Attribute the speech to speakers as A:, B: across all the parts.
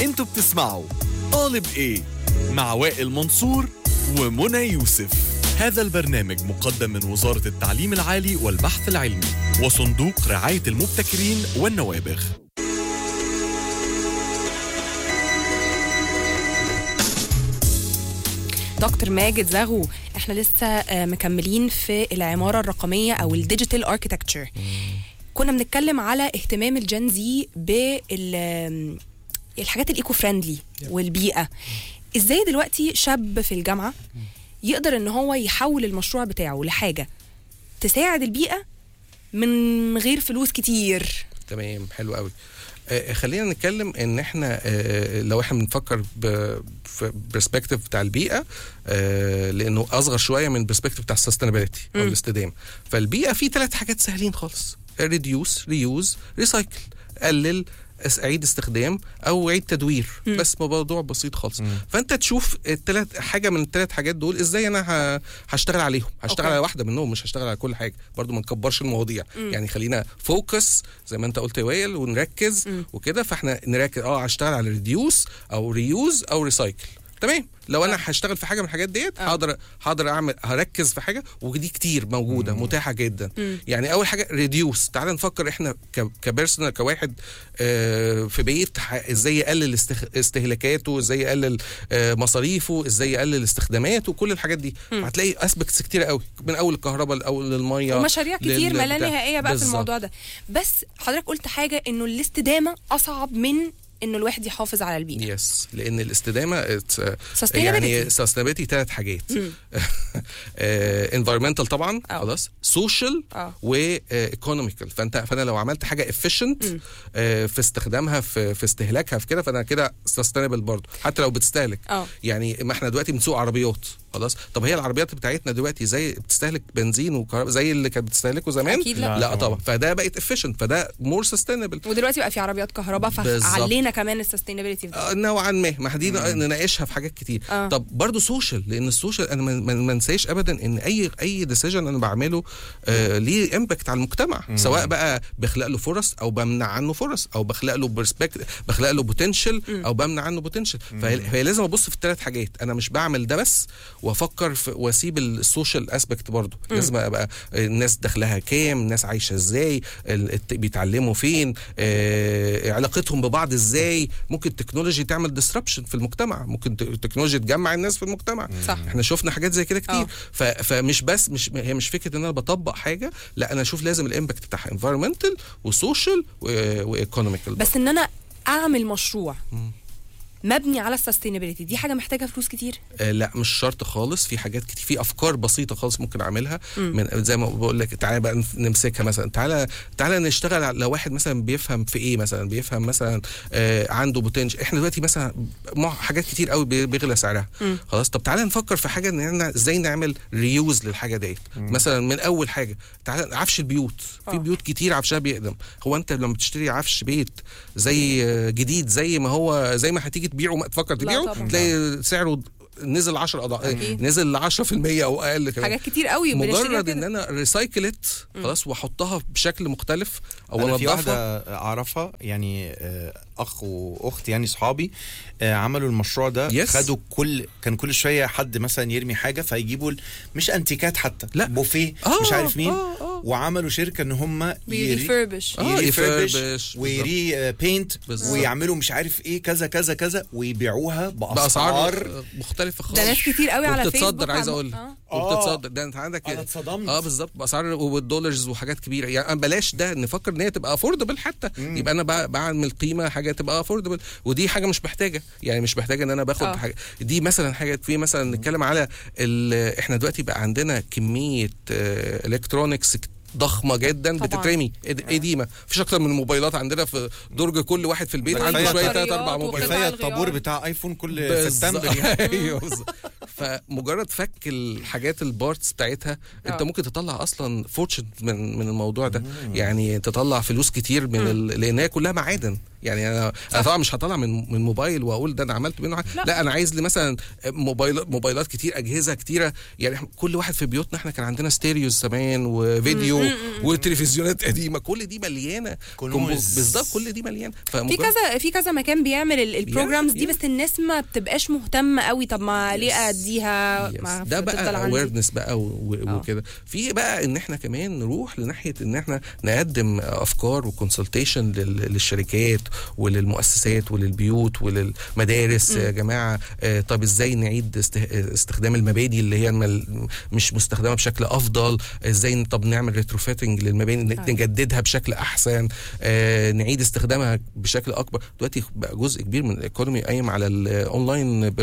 A: انتوا بتسمعوا طالب ايه مع وائل منصور ومنى يوسف هذا البرنامج مقدم من وزارة التعليم العالي والبحث العلمي وصندوق رعاية المبتكرين والنوابغ
B: دكتور ماجد زغو احنا لسه آه، مكملين في العمارة الرقمية او الديجيتال اركيتكتشر كنا بنتكلم على اهتمام الجن زي بال الحاجات الايكو فريندلي والبيئة ازاي دلوقتي شاب في الجامعة يقدر ان هو يحول المشروع بتاعه لحاجة تساعد البيئة من غير فلوس كتير
C: تمام حلو قوي آه، خلينا نتكلم ان احنا آه، لو احنا بنفكر ب- في برسبكتيف بتاع البيئه آه، لانه اصغر شويه من البرسبكتيف بتاع السستينابيلتي او الاستدامه فالبيئه في ثلاث حاجات سهلين خالص ريديوس ريوز ريسايكل قلل اس- عيد استخدام او عيد تدوير بس موضوع بسيط خالص فانت تشوف الثلاث حاجه من الثلاث حاجات دول ازاي انا ه- هشتغل عليهم هشتغل
B: أوكي.
C: على واحده منهم مش هشتغل على كل حاجه برضو ما نكبرش المواضيع يعني خلينا فوكس زي ما انت قلت يا وائل ونركز وكده فاحنا نركز اه هشتغل على ريديوس او ريوز او ريسايكل تمام لو انا هشتغل في حاجه من الحاجات ديت هقدر هقدر اعمل هركز في حاجه ودي كتير موجوده متاحه جدا يعني اول حاجه ريديوس تعال نفكر احنا كبيرسونال كواحد آه، في بيت ح- ازاي يقلل استخ- استهلاكاته ازاي يقلل آه، مصاريفه ازاي يقلل استخداماته كل الحاجات دي هتلاقي اسبكتس كتير قوي من اول الكهرباء لاول الميه
B: ومشاريع كتير
C: لل-
B: ما لا
C: بتاع.
B: نهائيه بقى في
C: بالظبط.
B: الموضوع ده بس حضرتك قلت حاجه انه الاستدامه اصعب من انه الواحد يحافظ على البيئه
C: يس لان الاستدامه it's, uh,
B: Sustainability.
C: يعني sustainability ثلاث حاجات انفيرمنتال طبعا
B: آه.
C: خلاص سوشيال
B: آه.
C: وايكونوميكال فانت فانا لو عملت حاجه efficient في استخدامها في في استهلاكها في كده فانا كده سستينبل برضه حتى لو بتستهلك
B: آه.
C: يعني ما احنا دلوقتي بنسوق عربيات خلاص طب هي العربيات بتاعتنا دلوقتي زي بتستهلك بنزين وكهرباء زي اللي كانت بتستهلكه زمان
B: أكيد لا.
C: لا,
D: لا
C: لا طبعا فده بقت efficient فده مور سستينبل
B: ودلوقتي بقى في عربيات كهرباء
C: بالظبط.
B: فعلينا كمان السستينابيلتي في ده
C: آه، نوعا ما ما دي نناقشها في حاجات كتير
B: آه.
C: طب برضه سوشيال لان السوشيال انا ما- ما ما انساش ابدا ان اي اي ديسيجن انا بعمله آه ليه امباكت على المجتمع سواء بقى بخلق له فرص او بمنع عنه فرص او بخلق له برسبكت بخلق له بوتنشال او بمنع عنه بوتنشال فهي فهي لازم ابص في الثلاث حاجات انا مش بعمل ده بس وافكر في واسيب السوشيال اسبكت برضه لازم ابقى الناس دخلها كام الناس عايشه ازاي ال- الت- بيتعلموا فين آه علاقتهم ببعض ازاي ممكن التكنولوجي تعمل ديسربشن في المجتمع ممكن ت- التكنولوجيا تجمع الناس في المجتمع
B: صح.
C: احنا شفنا حاجات زي كده كتير
B: آه.
C: ف... فمش بس مش هي مش فكره ان انا بطبق حاجه لا انا اشوف لازم الامباكت بتاعها انفيرمنتال وسوشيال وايكونوميكال
B: بس ان انا اعمل مشروع مبني على السستينابيلتي دي حاجه محتاجه فلوس كتير
C: آه لا مش شرط خالص في حاجات كتير في افكار بسيطه خالص ممكن اعملها من زي ما بقول لك تعالى بقى نف- نمسكها مثلا تعالى تعالى نشتغل على- لو واحد مثلا بيفهم في ايه مثلا بيفهم مثلا آه عنده بوتنشال احنا دلوقتي مثلا مع حاجات كتير قوي بي- بيغلى سعرها خلاص طب تعالى نفكر في حاجه ان احنا ازاي نعمل ريوز للحاجه ديت مثلا من اول حاجه تعالى عفش البيوت في
B: آه.
C: بيوت كتير عفشها بيقدم هو انت لما بتشتري عفش بيت زي آه، جديد زي ما هو زي ما هتيجي تبيعه ما تفكر تبيعه
B: طبعاً.
C: تلاقي سعره نزل 10 اضعاف
B: أكيد.
C: نزل ل 10% او اقل كمان
B: حاجات كتير قوي بنشتريها
C: مجرد
B: كده.
C: ان انا ريسايكلت خلاص واحطها بشكل مختلف او
D: انا في
C: انضفها
D: واحده اعرفها يعني آه، اخ واخت يعني صحابي آه، عملوا المشروع ده
C: Yes.
D: خدوا كل كان كل شويه حد مثلا يرمي حاجه فيجيبوا ال- مش انتيكات حتى
C: لا.
D: بوفيه
C: آه،
D: مش عارف مين
C: آه، آه.
D: وعملوا شركه ان هم
B: بيريفربش
C: آه،
D: يريفربش
C: يفربش،
D: ويري بينت
C: بالظبط.
D: ويعملوا مش عارف ايه كذا كذا كذا ويبيعوها
C: باسعار
D: باسعار
C: مختلفه خالص
B: ده ناس كتير قوي على فيسبوك
C: وبتصدر عايز
B: عم-
C: اقول
B: آه.
C: وبتتصدر ده انت عندك
D: انا اتصدمت
C: اه بالظبط باسعار والدولارز وحاجات كبيره يعني بلاش ده نفكر ان هي تبقى افوردبل حتى يبقى انا بع- بعمل قيمه حاجه تبقى افوردبل ودي حاجه مش محتاجه يعني مش محتاجه ان انا باخد
B: آه.
C: حاجه دي مثلا حاجه في مثلا نتكلم على ال- احنا دلوقتي بقى عندنا كميه الكترونكس ضخمه جدا
B: طبعاً.
C: بتترمي إد- قديمه مفيش اكتر من الموبايلات عندنا في درج كل واحد في البيت عنده
D: كفاية
C: شويه
B: بطاريات
C: ثلاث اربع
B: وقطع
C: موبايلات
D: كفايه
B: الغيار.
D: الطابور بتاع ايفون كل
C: بالظبط.
D: سبتمبر يعني
C: ايوه بالظبط. فمجرد فك الحاجات البارتس بتاعتها انت
B: آه.
C: ممكن تطلع اصلا فورتشن من من الموضوع ده يعني تطلع فلوس كتير من ال... لان هي كلها معادن يعني انا انا طبعا مش هطلع من من موبايل واقول ده انا عملت منه حاجه
B: لا.
C: لا, لا انا عايز لي مثلا موبايل موبايلات كتير اجهزه كتيره يعني إحنا- كل واحد في بيوتنا احنا كان عندنا ستيريوز زمان وفيديو وتلفزيونات قديمه كل دي مليانه
D: كنوز.
C: كومبو- بالظبط كل دي مليانه
B: في
C: فمجرد-
B: كذا في كذا مكان بيعمل ال- البروجرامز دي
C: yeah.
B: بس الناس ما بتبقاش مهتمه قوي طب ما ليه اديها
C: Yes.
B: ما
C: ده
B: تفضل
C: بقى
B: عندي.
C: اويرنس بقى و- و-
B: آه.
C: وكده في بقى ان احنا كمان نروح لناحيه ان احنا نقدم افكار وكونسلتيشن للشركات وللمؤسسات وللبيوت وللمدارس يا جماعه آه، طب ازاي نعيد استه- استخدام المباني اللي هي المل- مش مستخدمه بشكل افضل ازاي طب نعمل ريتروفيتنج للمباني
B: آه.
C: نجددها بشكل احسن آه، نعيد استخدامها بشكل اكبر دلوقتي بقى جزء كبير من الايكونومي قايم على الاونلاين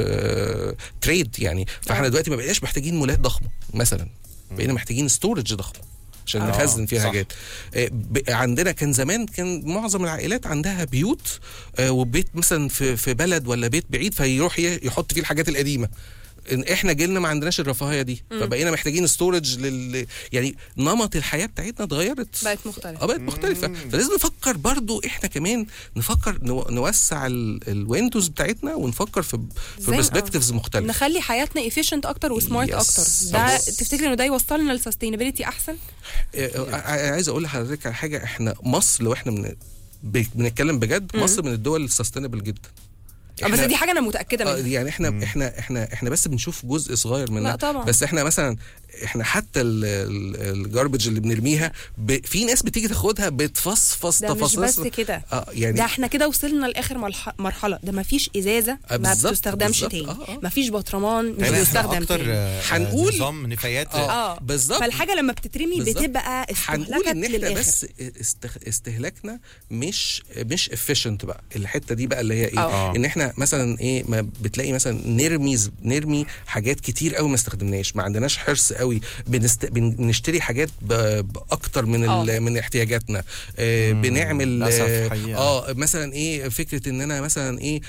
C: تريد يعني فاحنا
B: آه.
C: دلوقتي ما بقيناش محتاجين مولات ضخمه مثلا بقينا محتاجين ستورج ضخمه عشان
D: آه،
C: نخزن فيها
D: صح.
C: حاجات آه، ب- عندنا كان زمان كان معظم العائلات عندها بيوت آه، وبيت مثلا في في بلد ولا بيت بعيد فيروح ي- يحط فيه الحاجات القديمه إن احنا جيلنا ما عندناش الرفاهيه دي فبقينا محتاجين ستورج لل يعني نمط الحياه بتاعتنا اتغيرت
B: بقت مختلفة.
C: اه بقت مختلفه فلازم نفكر برضو احنا كمان نفكر نو- نوسع الويندوز بتاعتنا ونفكر في في
B: زي- آه.
C: برسبكتيفز مختلفه
B: نخلي حياتنا efficient اكتر وسمارت
C: Yes.
B: اكتر ده
C: Yes.
B: تفتكر انه ده يوصلنا للسستينابيلتي احسن
C: آه، آه، انا عايز اقول لحضرتك على حاجه احنا مصر لو احنا من ب- بنتكلم بجد مصر من الدول السستينبل جدا
B: آه، بس
C: إحنا-
B: دي حاجه انا متاكده
C: آه،
B: منها
C: يعني احنا احنا احنا احنا بس بنشوف جزء صغير منها
B: لا طبعا.
C: بس احنا مثلا احنا حتى الجاربج اللي بنرميها ب... في ناس بتيجي تاخدها بتفصفص
B: ده مش
C: تفاصيل
B: بس كده
C: اه يعني
B: ده احنا كده وصلنا لاخر مرح- مرحله ده ما فيش ازازه
C: آه،
B: ما
C: بالظبط،
B: بتستخدمش
C: بالظبط.
B: تاني
C: آه، آه.
B: ما فيش برطمان مش
D: يعني إحنا
B: بيستخدم
D: اكتر
B: تاني
D: آه،
C: هنقول-
D: نظام نفايات
C: آه.
B: اه
C: بالظبط.
B: فالحاجه لما بتترمي
C: بالظبط.
B: بتبقى
C: هنقول
B: استهلكت
C: ان احنا
B: للاخر
C: بس استخ... استهلاكنا مش مش افيشنت بقى الحته دي بقى اللي هي ايه
B: آه.
C: ان احنا مثلا ايه ما بتلاقي مثلا نرمي ز- نرمي حاجات كتير قوي ما استخدمناش ما عندناش حرص قوي بنست... بن- بنشتري حاجات ب... باكتر من ال...
B: آه.
C: من احتياجاتنا آه بنعمل
D: للأسف
C: آه,
D: حقيقة.
C: اه مثلا ايه فكره ان انا مثلا ايه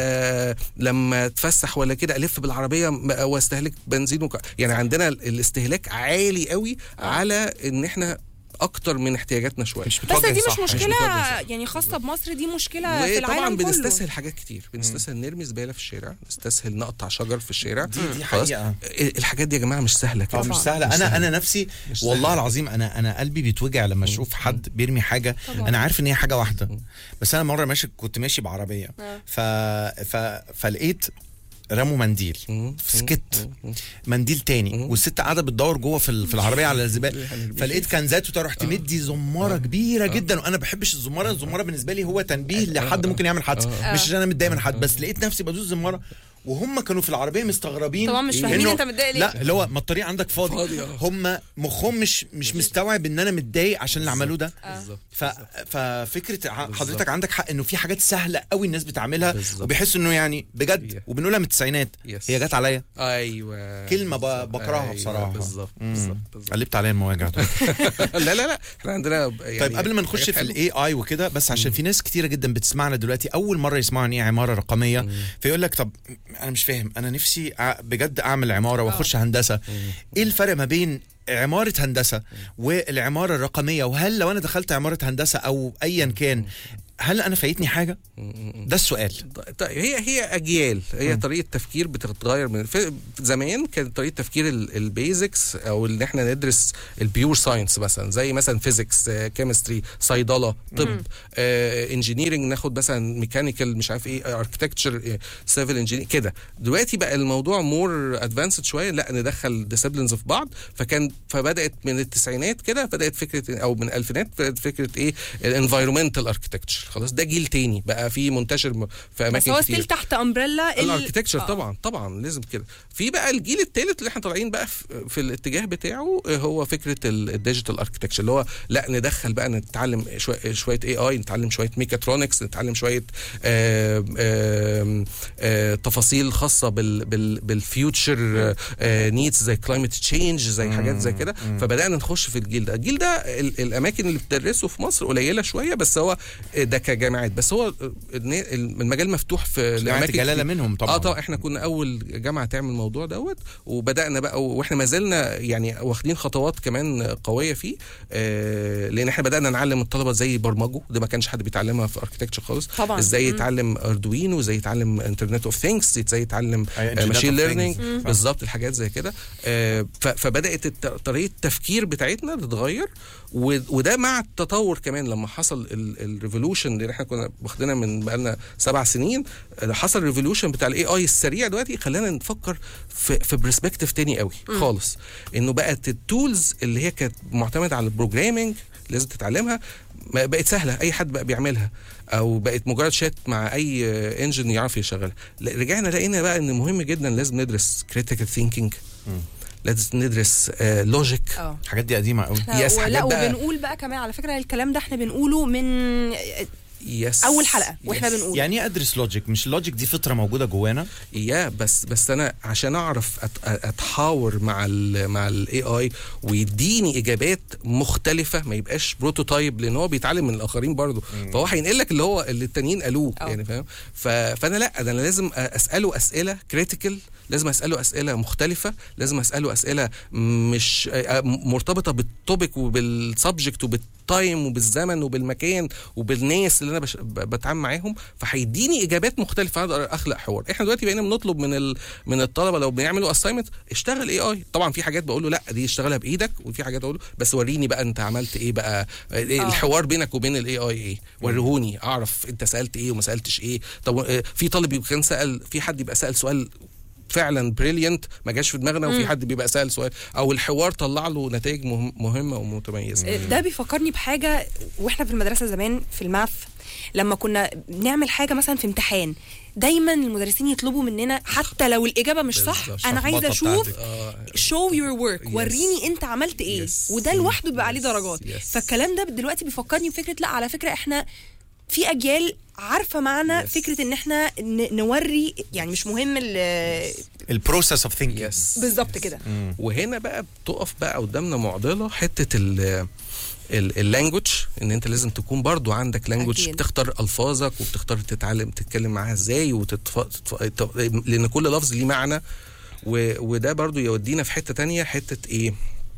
C: آه لما اتفسح ولا كده الف بالعربيه م- واستهلك بنزين وك... يعني عندنا ال- الاستهلاك عالي قوي على ان احنا اكتر من احتياجاتنا شويه
D: مش
B: بس
D: بتوجه
B: دي
D: صح.
B: مش
C: مش
B: مشكله
C: بتوجه صح.
B: يعني خاصه بمصر دي مشكله في
C: وطبعا
B: العالم كله
C: بنستسهل حاجات كتير بنستسهل نرمي زباله في الشارع نستسهل نقطع شجر في الشارع
D: دي- دي
C: خلاص؟
D: حقيقة.
C: الحاجات دي يا جماعه مش سهله كده
D: اه مش
B: طبعاً.
D: سهله
C: مش
D: انا
C: سهلة.
D: انا نفسي
C: مش
D: والله
C: سهلة.
D: العظيم انا انا قلبي بيتوجع لما اشوف حد بيرمي حاجه
B: طبعاً.
D: انا عارف ان هي حاجه واحده بس انا مره ماشي كنت ماشي بعربيه
B: آه.
D: ف... ف... فلقيت رموا منديل
C: مم.
D: سكت منديل تاني والست قاعده بتدور جوه في ال- في العربيه على الزباله فلقيت كنزات وبتاع رحت مدي زماره كبيره جدا وانا بحبش الزماره الزماره بالنسبه لي هو تنبيه لحد ممكن يعمل حادثه مش عشان انا متضايق من حد بس لقيت نفسي بدوس زماره وهم كانوا في العربيه مستغربين
B: طبعا مش
C: إيه؟
B: فاهمين
D: إنه-
B: انت متضايق ليه
D: لا اللي هو ما الطريق عندك فاضي,
C: فاضي، آه.
D: هم مخهم مش مش مستوعب ان انا متضايق عشان اللي عملوه ده
C: بالظبط
D: ف... ففكره ع- حضرتك عندك حق انه في حاجات سهله قوي الناس بتعملها
C: بالظبط.
D: وبيحسوا انه يعني بجد
C: Yeah.
D: وبنقولها من التسعينات
C: Yes.
D: هي جت عليا
C: ايوه
D: كلمة ب-
C: بالظبط.
D: بكرهها
C: أيوة،
D: بصراحة.
C: بالظبط
D: مم.
C: بالظبط بالظبط.
D: قلبت عليا المواجع دول.
C: لا لا لا احنا عندنا ب- يعني
D: طيب قبل ما نخش
C: حاجات
D: في
C: حلوة.
D: الاي اي وكده بس عشان في ناس كتيره جدا بتسمعنا دلوقتي اول مره يسمعوا عن ايه عماره رقميه فيقول لك طب انا مش فاهم انا نفسي أع- بجد اعمل عماره واخش هندسه ايه الفرق ما بين عمارة هندسة والعمارة الرقمية وهل لو أنا دخلت عمارة هندسة أو أيا كان هل أنا فايتني حاجة؟ ده السؤال
C: طيب هي هي اجيال هي طريقه تفكير بتتغير من في زمان كانت طريقه تفكير البيزكس او ان احنا ندرس البيور ساينس مثلا زي مثلا فيزيكس كيمستري صيدله طب انجينيرنج ناخد مثلا ميكانيكال مش عارف ايه اركتكتشر سيفل انجينير كده دلوقتي بقى الموضوع مور ادفانسد شويه لا ندخل ديسيبلينز في بعض فكان فبدات من التسعينات كده بدات فكره او من الالفينات بدات فكره ايه الانفايرمنتال اركتكتشر خلاص ده جيل تاني بقى في منتشر م- في
B: بس
C: اماكن
B: هو
C: كتير
B: ستيل تحت امبريلا
C: الاركتكتشر طبعا طبعا لازم كده في بقى الجيل الثالث اللي احنا طالعين بقى في, في الاتجاه بتاعه آه، هو فكره الديجيتال اركتكتشر اللي هو لا ندخل بقى نتعلم شويه شويه اي اي نتعلم شويه ميكاترونكس نتعلم شويه آه، آه، آه، تفاصيل خاصه بال بال بالفيوتشر نيدز زي كلايمت تشينج زي حاجات زي كده فبدانا نخش في الجيل ده الجيل ده ال- الاماكن اللي بتدرسه في مصر قليله شويه بس هو ده كجامعات بس هو النا- المجال مفتوح في
D: جامعة
C: الأماكن
D: الجلالة
C: كتير.
D: منهم طبعا
C: اه طبعا احنا كنا اول جامعه تعمل الموضوع دوت وبدانا بقى واحنا ما زلنا يعني واخدين خطوات كمان قويه فيه آه لان احنا بدانا نعلم الطلبه ازاي يبرمجوا ده ما كانش حد بيتعلمها في اركتكتشر خالص
B: طبعا.
C: ازاي
B: مم.
C: يتعلم اردوينو ازاي يتعلم انترنت اوف ثينكس ازاي يتعلم
D: أي Internet
C: ماشين
D: of
C: ليرنينج
D: Things. مم.
C: بالظبط الحاجات زي كده آه ف- فبدات الت- طريقه التفكير بتاعتنا تتغير و- وده مع التطور كمان لما حصل الريفولوشن اللي احنا كنا واخدينها من بقالنا سبع سنين آه، حصل الريفولوشن بتاع الاي اي السريع دلوقتي خلانا نفكر في في برسبكتيف تاني قوي خالص انه بقت التولز اللي هي كانت معتمده على البروجرامينج لازم تتعلمها ما- بقت سهله اي حد بقى بيعملها او بقت مجرد شات مع اي انجن يعرف يشغلها لا، رجعنا لقينا بقى ان مهم جدا لازم ندرس كريتيكال ثينكينج لازم ندرس لوجيك
B: اه
D: الحاجات دي قديمه قوي
B: لا،
C: يس،
B: ولا
C: حاجات بقى-
B: وبنقول بقى كمان على فكره الكلام ده احنا بنقوله من
C: يس
B: اول حلقه واحنا
C: يس.
B: بنقول
D: يعني ايه ادرس لوجيك مش اللوجيك دي فطره موجوده جوانا
C: يا بس بس انا عشان اعرف أت اتحاور مع ال مع الاي اي ويديني اجابات مختلفه ما يبقاش بروتوتايب لان هو بيتعلم من الاخرين برضه فهو هينقل لك اللي هو اللي التانيين قالوه
B: أه.
C: يعني فاهم ف- فانا لا ده انا لازم اساله اسئله كريتيكال لازم اساله اسئله مختلفه لازم اساله اسئله مش آه، مرتبطه بالتوبيك وبالسبجكت وبالتايم وبالزمن وبالمكان وبالناس اللي انا بش... ب- بتعامل معاهم فهيديني اجابات مختلفه اقدر اخلق حوار احنا دلوقتي بقينا بنطلب من ال... من الطلبه لو بنعملوا اساينمنت اشتغل اي اي طبعا في حاجات بقول له لا دي اشتغلها بايدك وفي حاجات اقول له بس وريني بقى انت عملت ايه بقى إيه
B: آه.
C: الحوار بينك وبين الاي اي ايه وريهوني اعرف انت سالت ايه وما سالتش ايه طب آه، في طالب يبقى كان سال في حد يبقى سال سؤال فعلا بريليانت ما جاش في دماغنا وفي حد بيبقى سال سؤال او الحوار طلع له نتائج مهم مهمه ومتميزه
B: ده بيفكرني بحاجه واحنا في المدرسه زمان في الماث لما كنا بنعمل حاجه مثلا في امتحان دايما المدرسين يطلبوا مننا حتى لو الاجابه مش صح
C: بالظبط.
B: انا عايزه
D: الشخبطة
B: اشوف
D: بتاعتك.
C: آه،
B: show your work
C: Yes.
B: وريني انت عملت ايه
C: Yes.
B: وده لوحده بيبقى عليه
C: Yes.
B: درجات
C: Yes.
B: فالكلام ده دلوقتي بيفكرني بفكره لا على فكره احنا في اجيال عارفه معنا
C: Yes.
B: فكره ان احنا ن- نوري يعني مش مهم ال-
D: البروسيس اوف ثينكينج
C: يس
B: بالظبط كده
C: وهنا بقى بتقف بقى قدامنا معضله حته ال اللانجوج ان انت لازم تكون برضو عندك لانجوج
B: أكيد.
C: بتختار الفاظك وبتختار تتعلم تتكلم معاها ازاي وتتف... تتف... ت- لان كل لفظ ليه معنى و... وده برضو يودينا في حته تانية حته ايه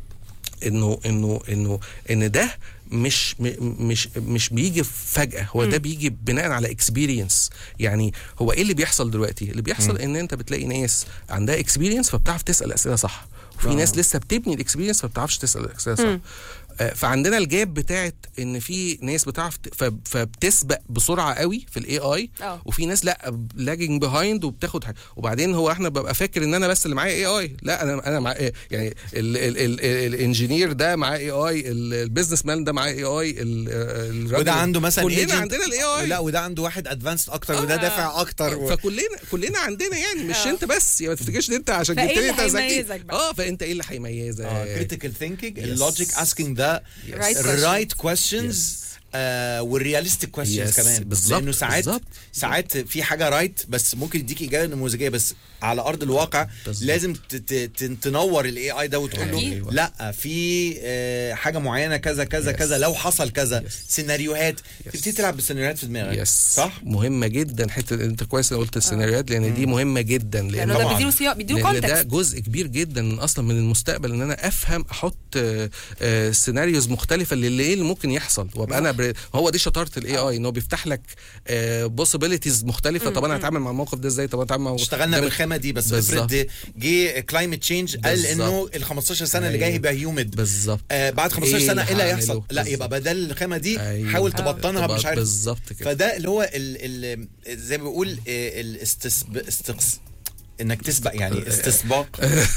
C: انه انه انه ان ده مش م- مش مش بيجي فجاه هو ده بيجي بناء على اكسبيرينس يعني هو ايه اللي بيحصل دلوقتي اللي بيحصل ان انت بتلاقي ناس عندها اكسبيرينس فبتعرف تسال اسئله صح وفي
D: آه.
C: ناس لسه بتبني الاكسبيرينس فبتعرفش تسال اسئله صح آه، فعندنا الجاب بتاعت ان في ناس بتعرف ت- ف- فبتسبق بسرعه قوي في الاي اي
B: آه.
C: وفي ناس لا لاجنج بيهايند وبتاخد حاجه وبعدين هو احنا ببقى فاكر ان انا بس اللي معايا اي اي لا انا انا مع يعني الانجينير ده معاه اي اي البيزنس مان ده معاه اي اي
D: وده عنده مثلا
C: كلنا
D: agent.
C: عندنا الاي اي
D: لا وده عنده واحد ادفانسد اكتر وده
B: آه.
D: دافع اكتر و...
C: فكلنا كلنا عندنا يعني مش
B: آه.
C: انت بس يعني ما تفتكرش ان انت عشان
B: فإيه
C: جبت لي
B: اللي
C: انت ذكي
B: هيميزك بقى؟
C: اه فانت ايه اللي هيميزك
D: كريتيكال ثينكينج
C: Yes.
D: اللوجيك اسكينج ذا
B: Right question.
D: الرايت كويستشنز والرياليستيك كويستشنز
C: Yes.
D: كمان
C: بالظبط،
D: لانه ساعات
C: بالظبط.
D: ساعات في حاجه رايت بس ممكن يديك اجابه نموذجيه بس على ارض الواقع
C: بالظبط.
D: لازم ت- ت- ت- تنور الاي اي ده وتقول له
C: أكيد.
D: لا في آه، حاجه معينه كذا كذا
C: Yes.
D: كذا لو حصل كذا
C: Yes.
D: سيناريوهات
C: Yes.
D: تبتدي تلعب بالسيناريوهات في دماغك
C: يس
D: صح؟
C: مهمه جدا حته انت كويس إن قلت السيناريوهات لان دي مهمه جدا لان
B: لانه ده
D: طبعاً.
B: بيديله سياق بيديله
C: لان ده
B: كونتكست
C: جزء كبير جدا من اصلا من المستقبل ان انا افهم احط آه، آه، سيناريوز مختلفه للي ايه اللي ممكن يحصل وابقى انا بر... هو دي شطاره الاي اي ان هو بيفتح لك بوسيبيليتيز مختلفه طب انا هتعامل مع الموقف ده ازاي طب انا هتعامل مع
D: اشتغلنا
C: ده-
D: بالخامه دي بس
C: بالظبط.
D: افرض جه كلايمت تشينج قال
C: بالظبط.
D: انه ال 15 سنه اللي جاي
C: أيوة.
D: هيبقى هيومد
C: بالظبط
D: آه بعد 15
C: إيه
D: سنه ايه اللي
C: هعمله؟
D: هيحصل؟ لا
C: بالظبط.
D: يبقى بدل الخامه دي
C: أيوة.
D: حاول
B: آه.
D: تبطنها
C: تبقى
D: مش عارف
C: بالظبط كده
D: فده اللي هو ال ال زي ما بيقول آه، الاستسب استقص انك تسبق يعني استسباق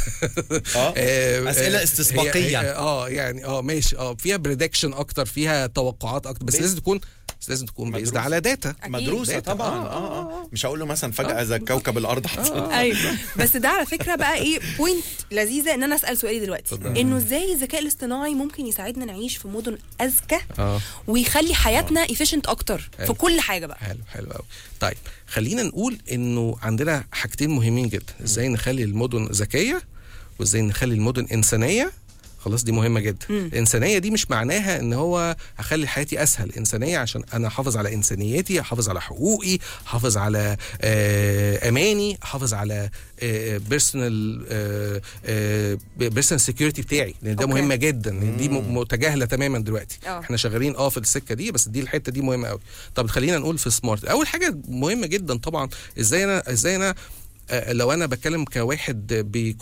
D: اه
C: آه،
D: اسئله
C: آه،
D: استسباقيه
C: هي- اه يعني اه ماشي اه فيها بريدكشن اكتر فيها توقعات اكتر بس
D: بس-
C: لازم تكون بس لازم تكون بيزد
D: مدروسة.
C: على داتا
B: أكيد.
D: مدروسه
C: داتا.
D: طبعا
C: آه،
D: اه اه مش هقول له مثلا فجاه اذا كوكب الارض حصل
B: ايوه بس ده على فكره بقى ايه بوينت لذيذه ان انا اسال سؤالي دلوقتي
C: اتفضل.
B: انه ازاي الذكاء الاصطناعي ممكن يساعدنا نعيش في مدن اذكى
C: اه
B: ويخلي حياتنا افيشنت اكتر في
C: حلو.
B: كل حاجه بقى
C: حلو حلو قوي طيب خلينا نقول انه عندنا حاجتين مهمين جدا ازاي نخلي المدن ذكيه وازاي نخلي المدن انسانيه خلاص دي مهمه جدا الانسانيه دي مش معناها ان هو هخلي حياتي اسهل انسانيه عشان انا احافظ على انسانيتي احافظ على حقوقي احافظ على آه اماني احافظ على بيرسونال بيرسونال سكيورتي بتاعي لان ده
B: أوكي.
C: مهمه جدا لأن دي م- متجاهله تماما دلوقتي
B: آه.
C: احنا شغالين اه في السكه دي بس دي الحته دي مهمه قوي طب خلينا نقول في سمارت اول حاجه مهمه جدا طبعا ازاي انا ازاي انا آه، لو انا بتكلم كواحد بيكون